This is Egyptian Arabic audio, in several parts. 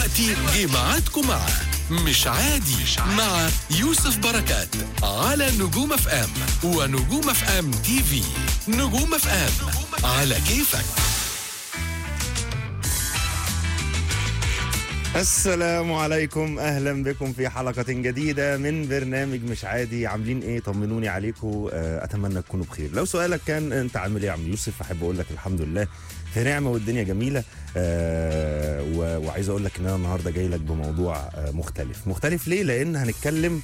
دلوقتي جه ميعادكم مع مش عادي مع يوسف بركات على نجوم اف ام ونجوم اف ام تي في نجوم اف ام على كيفك السلام عليكم اهلا بكم في حلقه جديده من برنامج مش عادي عاملين ايه طمنوني عليكم آه، اتمنى تكونوا بخير لو سؤالك كان انت عامل ايه يا عم يوسف احب اقول لك الحمد لله في نعمه والدنيا جميله آه، و- وعايز اقول لك ان انا النهارده جاي لك بموضوع آه، مختلف مختلف ليه لان هنتكلم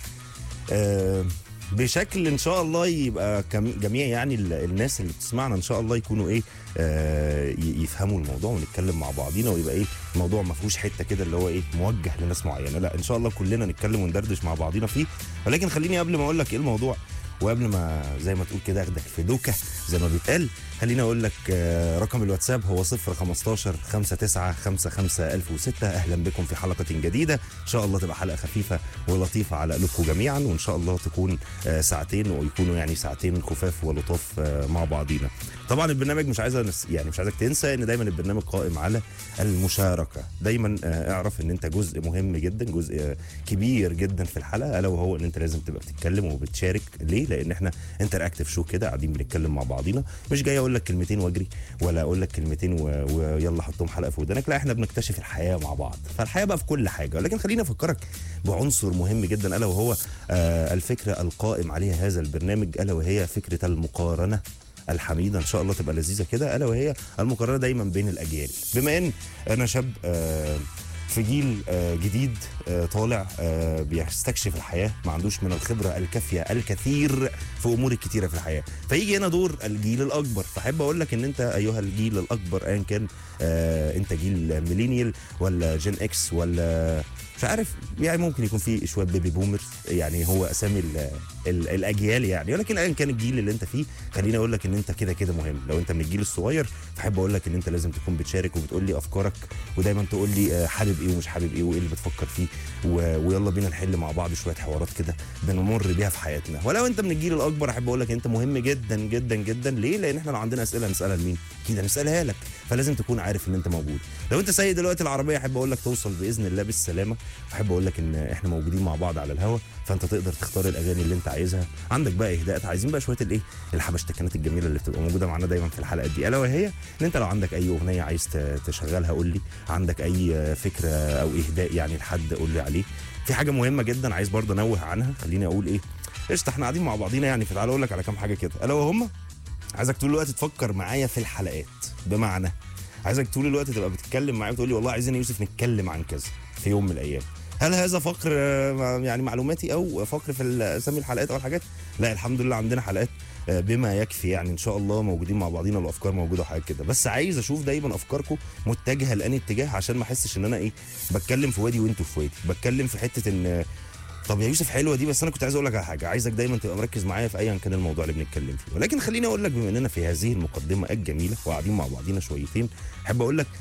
آه، بشكل ان شاء الله يبقى كم- جميع يعني ال- الناس اللي بتسمعنا ان شاء الله يكونوا ايه آه، ي- يفهموا الموضوع ونتكلم مع بعضينا ويبقى ايه الموضوع ما فيهوش حته كده اللي هو ايه موجه لناس معينه لا ان شاء الله كلنا نتكلم وندردش مع بعضينا فيه ولكن خليني قبل ما اقول لك ايه الموضوع وقبل ما زي ما تقول كده اخدك في دوكه زي ما بيتقال خليني اقول لك آه، رقم الواتساب هو 015 59 55 1006 اهلا بكم في حلقه جديده ان شاء الله تبقى حلقه خفيفه ولطيفه على قلوبكم جميعا وان شاء الله تكون آه، ساعتين ويكونوا يعني ساعتين خفاف ولطاف آه، مع بعضينا طبعا البرنامج مش عايز أنس- يعني مش عايزك تنسى ان دايما البرنامج قائم على المشاركه دايما آه، اعرف ان انت جزء مهم جدا جزء آه، كبير جدا في الحلقه الا وهو ان انت لازم تبقى بتتكلم وبتشارك ليه لان احنا انتر اكتف شو كده قاعدين بنتكلم مع بعضينا مش جاي اقول لك كلمتين واجري ولا اقول لك كلمتين و... ويلا حطهم حلقه في ودانك لا احنا بنكتشف الحياه مع بعض فالحياه بقى في كل حاجه ولكن خليني افكرك بعنصر مهم جدا الا وهو آه الفكره القائم عليها هذا البرنامج الا وهي فكره المقارنه الحميده ان شاء الله تبقى لذيذه كده الا وهي المقارنه دايما بين الاجيال بما ان انا شاب آه في جيل آه، جديد آه، طالع آه، بيستكشف الحياه ما عندوش من الخبره الكافيه الكثير في امور كتيره في الحياه فيجي هنا دور الجيل الاكبر فاحب اقول لك ان انت ايها الجيل الاكبر ايا كان آه، انت جيل ميلينيال ولا جين اكس ولا مش عارف يعني ممكن يكون في شويه بيبي بومرز يعني هو اسامي ال ال الاجيال يعني ولكن ايا كان الجيل اللي انت فيه خليني اقول لك ان انت كده كده مهم لو انت من الجيل الصغير فاحب اقول لك ان انت لازم تكون بتشارك وبتقول لي افكارك ودايما تقول لي آه، حابب ايه ومش حابب ايه وايه اللي بتفكر فيه و- ويلا بينا نحل مع بعض شويه حوارات كده بنمر بيها في حياتنا ولو انت من الجيل الاكبر احب اقول لك انت مهم جدا جدا جدا ليه لان احنا لو عندنا اسئله نسالها لمين اكيد هنسالها لك فلازم تكون عارف ان انت موجود لو انت سايق دلوقتي العربيه احب اقول لك توصل باذن الله بالسلامه احب اقول لك ان احنا موجودين مع بعض على الهوا فانت تقدر تختار الاغاني اللي انت عايزها عندك بقى اهداءات عايزين بقى شويه الايه الحبشتكنات الجميله اللي بتبقى موجوده معانا دايما في الحلقات دي الا وهي ان انت لو عندك اي اغنيه عايز ت- تشغلها قول لي عندك اي فكره او اهداء يعني لحد قول لي عليه في حاجه مهمه جدا عايز برضه انوه عنها خليني اقول ايه قشطه احنا قاعدين مع بعضينا يعني فتعالى اقول لك على كام حاجه كده الا وهم عايزك طول الوقت تفكر معايا في الحلقات بمعنى عايزك طول الوقت تبقى بتتكلم معايا وتقول لي والله عايزين يا يوسف نتكلم عن كذا في يوم من الايام هل هذا فقر آه، يعني معلوماتي او فقر في اسامي الحلقات او الحاجات لا الحمد لله عندنا حلقات آه، بما يكفي يعني ان شاء الله موجودين مع بعضينا الافكار موجوده وحاجات كده بس عايز اشوف دايما افكاركم متجهه لاني اتجاه عشان ما احسش ان انا ايه بتكلم في وادي وانتوا في وادي بتكلم في حته ان طب يا يوسف حلوه دي بس انا كنت عايز اقول لك على حاجه عايزك دايما تبقى مركز معايا في ايا كان الموضوع اللي بنتكلم فيه ولكن خليني اقول لك بما اننا في هذه المقدمه الجميله وقاعدين مع بعضينا شويتين احب اقول لك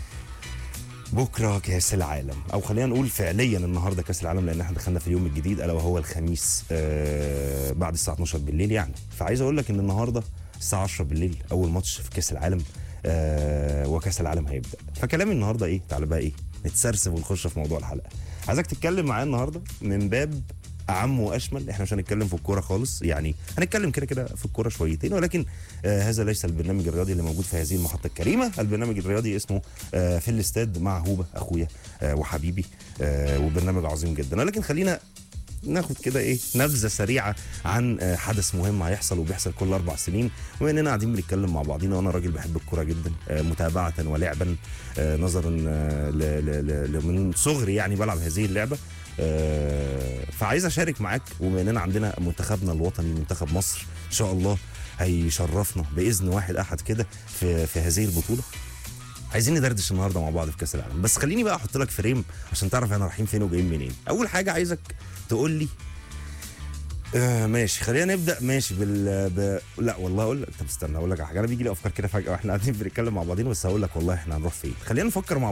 بكره كاس العالم او خلينا نقول فعليا النهارده كاس العالم لان احنا دخلنا في اليوم الجديد الا وهو الخميس آه بعد الساعه 12 بالليل يعني فعايز اقول لك ان النهارده الساعه 10 بالليل اول ماتش في كاس العالم آه وكاس العالم هيبدا فكلامي النهارده ايه تعالى بقى ايه نتسرسب ونخش في موضوع الحلقه عايزك تتكلم معايا النهارده من باب اعم واشمل احنا مش هنتكلم في الكوره خالص يعني هنتكلم كده كده في الكوره شويتين ولكن آه هذا ليس البرنامج الرياضي اللي موجود في هذه المحطه الكريمه البرنامج الرياضي اسمه آه في الاستاد مع هوبه اخويا آه وحبيبي آه وبرنامج عظيم جدا ولكن خلينا ناخد كده ايه نبذه سريعه عن آه، حدث مهم هيحصل وبيحصل كل اربع سنين بما اننا قاعدين بنتكلم مع بعضينا وانا راجل بحب الكوره جدا آه، متابعه ولعبا آه، نظرا آه، ل- ل- ل- ل- من صغري يعني بلعب هذه اللعبه آه، فعايز اشارك معاك وبما اننا عندنا منتخبنا الوطني منتخب مصر ان شاء الله هيشرفنا باذن واحد احد كده في في هذه البطوله عايزين ندردش النهارده مع بعض في كاس العالم بس خليني بقى احط لك فريم عشان تعرف احنا رايحين فين وجايين منين اول حاجه عايزك تقول لي آه ماشي خلينا نبدا ماشي بال ب... لا والله اقول لك طب استنى اقول لك على حاجه انا بيجي لي افكار كده فجاه واحنا قاعدين بنتكلم مع بعضين بس هقول لك والله احنا هنروح فين خلينا نفكر مع